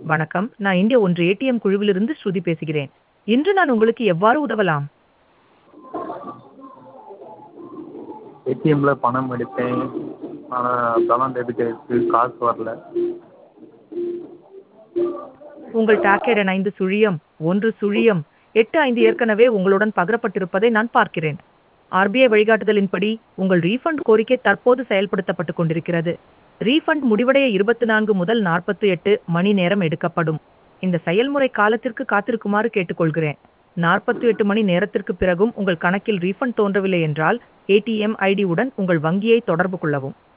வணக்கம் நான் இந்திய ஒன்று ஏடிஎம் குழுவிலிருந்து ஸ்ருதி பேசுகிறேன் இன்று நான் உங்களுக்கு எவ்வாறு உதவலாம் ஏடிஎம்மில் பணம் எடுத்தேன் ஆனால் பணம் டெபிட் ஆயிடுச்சு காசு வரல உங்கள் டாக்கெட் எண் ஐந்து சுழியம் ஒன்று சுழியம் எட்டு ஐந்து ஏற்கனவே உங்களுடன் பகிரப்பட்டிருப்பதை நான் பார்க்கிறேன் ஆர்பிஐ வழிகாட்டுதலின்படி உங்கள் ரீஃபண்ட் கோரிக்கை தற்போது செயல்படுத்தப்பட்டு கொண்டிருக்கிறது ரீஃபண்ட் முடிவடைய இருபத்தி நான்கு முதல் நாற்பத்தி எட்டு மணி நேரம் எடுக்கப்படும் இந்த செயல்முறை காலத்திற்கு காத்திருக்குமாறு கேட்டுக்கொள்கிறேன் நாற்பத்தி எட்டு மணி நேரத்திற்கு பிறகும் உங்கள் கணக்கில் ரீஃபண்ட் தோன்றவில்லை என்றால் ஏடிஎம் ஐடி உடன் உங்கள் வங்கியை தொடர்பு கொள்ளவும்